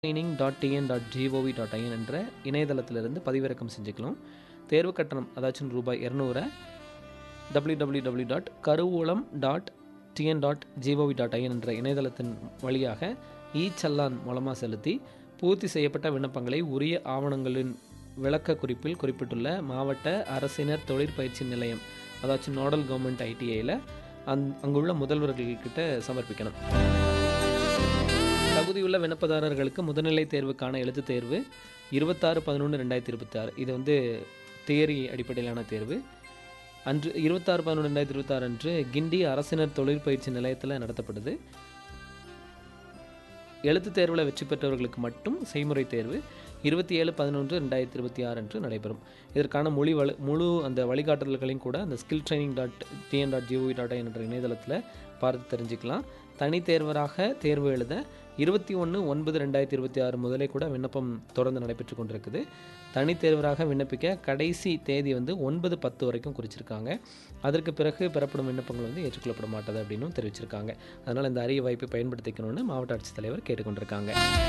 training dot TN dot GOV dot IN என்ற இணையதளத்திலிருந்து பதிவிறக்கம் செஞ்சுக்கலாம் தேர்வு கட்டணம் அதாச்சும் ரூபாய் இரநூறை டபிள்யூ டபிள்யூ டபிள்யூ டாட் கருவூலம் dot TN dot GOV dot IN என்ற இணையதளத்தின் வழியாக இ சல்லான் மூலமாக செலுத்தி பூர்த்தி செய்யப்பட்ட விண்ணப்பங்களை உரிய ஆவணங்களின் விளக்க குறிப்பில் குறிப்பிட்டுள்ள மாவட்ட அரசினர் தொழிற்பயிற்சி நிலையம் அதாச்சும் நோடல் கவர்மெண்ட் ஐடிஐயில் அங் அங்குள்ள முதல்வர்கள்கிட்ட சமர்ப்பிக்கணும் தகுதியுள்ள விண்ணப்பதாரர்களுக்கு முதுநிலை தேர்வுக்கான எழுத்துத் தேர்வு இருபத்தாறு பதினொன்று ரெண்டாயிரத்தி இருபத்தாறு இது வந்து தியரி அடிப்படையிலான தேர்வு அன்று இருபத்தாறு பதினொன்று ரெண்டாயிரத்தி இருபத்தாறு அன்று கிண்டி அரசினர் தொழிற்பயிற்சி நிலையத்தில் நடத்தப்படுது எழுத்துத் தேர்வில் வெற்றி பெற்றவர்களுக்கு மட்டும் செய்முறை தேர்வு இருபத்தி ஏழு பதினொன்று ரெண்டாயிரத்தி இருபத்தி ஆறு அன்று நடைபெறும் இதற்கான மொழி வழி முழு அந்த வழிகாட்டுதல்களையும் கூட அந்த skill training dot TN dot GOV dot என்ற இணையதளத்தில் பார்த்து தெரிஞ்சுக்கலாம் தனி தேர்வராக தேர்வு எழுத இருபத்தி ஒன்று ஒன்பது ரெண்டாயிரத்தி இருபத்தி ஆறு முதலே கூட விண்ணப்பம் தொடர்ந்து நடைபெற்று கொண்டிருக்குது தனி தேர்வராக விண்ணப்பிக்க கடைசி தேதி வந்து ஒன்பது பத்து வரைக்கும் குறிச்சிருக்காங்க அதற்கு பிறகு பெறப்படும் விண்ணப்பங்கள் வந்து ஏற்றுக்கொள்ளப்பட மாட்டது அப்படின்னும் தெரிவிச்சிருக்காங்க அதனால் இந்த அரிய வாய்ப்பை பயன்படுத்திக்கணும்னு மாவட்ட ஆட்சித்தலைவர் கேட்டுக்கொண்டிருக்காங்க